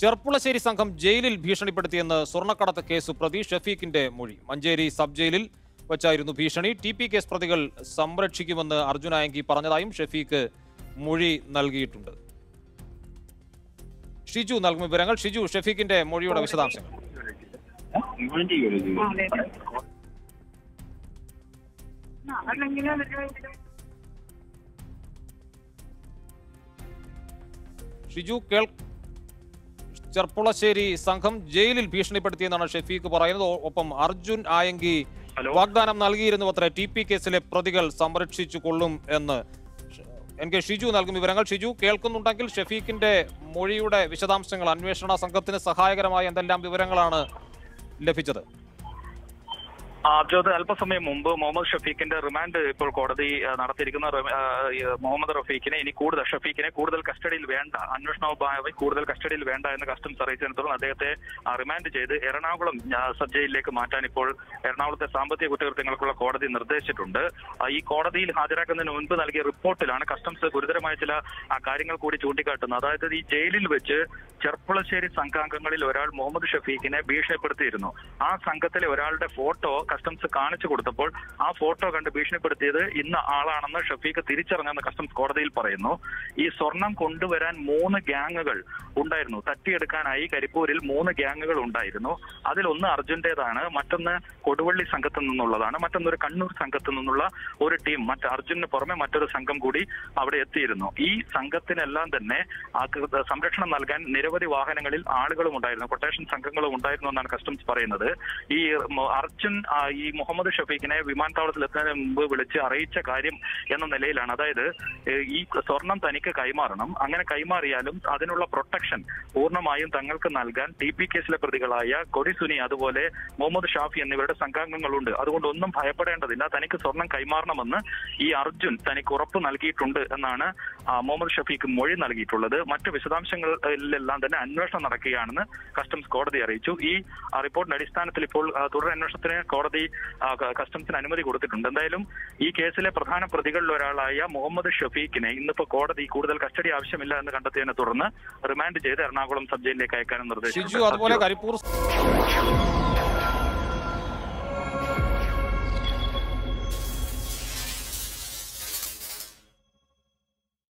ചെർപ്പുളശ്ശേരി സംഘം ജയിലിൽ ഭീഷണിപ്പെടുത്തിയെന്ന് സ്വർണ്ണക്കടത്ത് കേസ് പ്രതി ഷഫീഖിന്റെ മൊഴി മഞ്ചേരി സബ് ജയിലിൽ വച്ചായിരുന്നു ഭീഷണി ടി പി കേസ് പ്രതികൾ സംരക്ഷിക്കുമെന്ന് അർജുനായങ്കി പറഞ്ഞതായും ഷഫീഖ് മൊഴി നൽകിയിട്ടുണ്ട് ഷിജു നൽകും വിവരങ്ങൾ ഷിജു ഷഫീഖിന്റെ മൊഴിയുടെ വിശദാംശങ്ങൾ ഷിജു കേൾ ചെർപ്പുളശ്ശേരി സംഘം ജയിലിൽ ഭീഷണിപ്പെടുത്തിയെന്നാണ് ഷഫീഖ് പറയുന്നത് ഒ- ഒപ്പം അർജുൻ ആയങ്കി വാഗ്ദാനം നൽകിയിരുന്നു അത്ര ടി പി കേസിലെ പ്രതികൾ സംരക്ഷിച്ചു കൊള്ളും എന്ന് ഷ- എൻ കെ ഷിജു നൽകും വിവരങ്ങൾ ഷിജു കേൾക്കുന്നുണ്ടെങ്കിൽ ഷഫീഖിന്റെ മൊഴിയുടെ വിശദാംശങ്ങൾ അന്വേഷണ സംഘത്തിന് സഹായകരമായ എന്തെല്ലാം വിവരങ്ങളാണ് ലഭിച്ചത് അബ്ജോദ് അല്പസമയം മുമ്പ് മുഹമ്മദ് ഷഫീഖിന്റെ റിമാൻഡ് ഇപ്പോൾ കോടതി ആ, നടത്തിയിരിക്കുന്ന റിമ- ആ, ഈ മുഹമ്മദ് റഫീഖിനെ ഇനി കൂടുതൽ ഷഫീഖിനെ കൂടുതൽ കസ്റ്റഡിയിൽ വേണ്ട അന്വേഷണവുമായി കൂടുതൽ കസ്റ്റഡിയിൽ വേണ്ട എന്ന് കസ്റ്റംസ് അറിയിച്ചതിനെ തുടർന്ന് അദ്ദേഹത്തെ ആ, റിമാൻഡ് ചെയ്ത് എറണാകുളം ആ, സബ് ജയിലിലേക്ക് മാറ്റാൻ ഇപ്പോൾ എറണാകുളത്തെ സാമ്പത്തിക കുറ്റകൃത്യങ്ങൾക്കുള്ള കോടതി നിർദ്ദേശിച്ചിട്ടുണ്ട് ആ, ഈ കോടതിയിൽ ഹാജരാക്കുന്നതിന് മുൻപ് നൽകിയ റിപ്പോർട്ടിലാണ് കസ്റ്റംസ് ഗുരുതരമായ ചില ആ, കാര്യങ്ങൾ കൂടി ചൂണ്ടിക്കാട്ടുന്നത് അതായത് ഈ ജയിലിൽ വെച്ച് ചെർപ്പുളശ്ശേരി സംഘാംഗങ്ങളിൽ ഒരാൾ മുഹമ്മദ് ഷഫീഖിനെ ഭീഷണിപ്പെടുത്തിയിരുന്നു ആ സംഘത്തിലെ ഒരാളുടെ ഫോട്ടോ കസ്റ്റംസ് കാണിച്ചു കൊടുത്തപ്പോൾ ആ ഫോട്ടോ കണ്ട് ഭീഷണിപ്പെടുത്തിയത് ഇന്ന ആളാണെന്ന് ഷഫീഖ് തിരിച്ചറിഞ്ഞെന്ന് കസ്റ്റംസ് കോടതിയിൽ പറയുന്നു ഈ സ്വർണം കൊണ്ടുവരാൻ മൂന്ന് ഗ്യാങ്ങുകൾ ഉണ്ടായിരുന്നു തട്ടിയെടുക്കാനായി കരിപ്പൂരിൽ മൂന്ന് ഗ്യാങ്ങുകൾ ഉണ്ടായിരുന്നു അതിലൊന്ന് അർജുന്റേതാണ് മറ്റൊന്ന് കൊടുവള്ളി സംഘത്തിൽ നിന്നുള്ളതാണ് മറ്റൊന്നൊരു കണ്ണൂർ സംഘത്തിൽ നിന്നുള്ള ഒരു ടീം മറ്റ് അർജുനന് പുറമെ മറ്റൊരു സംഘം കൂടി അവിടെ എത്തിയിരുന്നു ഈ സംഘത്തിനെല്ലാം തന്നെ ആ കൃ- സംരക്ഷണം നൽകാൻ നിരവധി വാഹനങ്ങളിൽ ആളുകളും ഉണ്ടായിരുന്നു കൊട്ടേഷൻ സംഘങ്ങളും ഉണ്ടായിരുന്നു എന്നാണ് കസ്റ്റംസ് പറയുന്നത് ഈ മ- അർജുൻ ആ, ഈ മുഹമ്മദ് ഷഫീഖിനെ വിമാനത്താവളത്തിൽ എത്തുന്നതിന് മുമ്പ് വിളിച്ച് അറിയിച്ച കാര്യം എന്ന നിലയിലാണ് അതായത് ഏ, ഈ സ്വർണം തനിക്ക് കൈമാറണം അങ്ങനെ കൈമാറിയാലും അതിനുള്ള പ്രൊട്ടക്ഷൻ പൂർണ്ണമായും തങ്ങൾക്ക് നൽകാൻ ടി പി കേസിലെ പ്രതികളായ കൊടിസുനി അതുപോലെ മുഹമ്മദ് ഷാഫി എന്നിവരുടെ സംഘാംഗങ്ങളുണ്ട് അതുകൊണ്ട് ഒന്നും ഭയപ്പെടേണ്ടതില്ല തനിക്ക് സ്വർണം കൈമാറണമെന്ന് ഈ അർജുൻ തനിക്ക് ഉറപ്പ് നൽകിയിട്ടുണ്ട് എന്നാണ് ആ, മുഹമ്മദ് ഷഫീഖ് മൊഴി നൽകിയിട്ടുള്ളത് മറ്റ് വിശദാംശങ്ങളിലെല്ലാം തന്നെ അന്വേഷണം നടക്കുകയാണെന്ന് കസ്റ്റംസ് കോടതി അറിയിച്ചു ഈ ആ, റിപ്പോർട്ടിന്റെ അടിസ്ഥാനത്തിൽ ഇപ്പോൾ ആ, തുടരന്വേഷണത്തിന് കോടതി ആ, ക- കസ്റ്റംസിന് അനുമതി കൊടുത്തിട്ടുണ്ട് എന്തായാലും ഈ കേസിലെ പ്രധാന പ്രതികളിൽ ഒരാളായ മുഹമ്മദ് ഷഫീഖിനെ ഇന്നിപ്പോ കോടതി കൂടുതൽ കസ്റ്റഡി ആവശ്യമില്ല എന്ന് കണ്ടെത്തിയതിനെ തുടർന്ന് റിമാൻഡ് ചെയ്ത് എറണാകുളം സബ് ജയിലിലേക്ക് അയക്കാനും ഷിജു നിർദ്ദേശിച്ചു അതുപോലെ കരിപ്പൂർ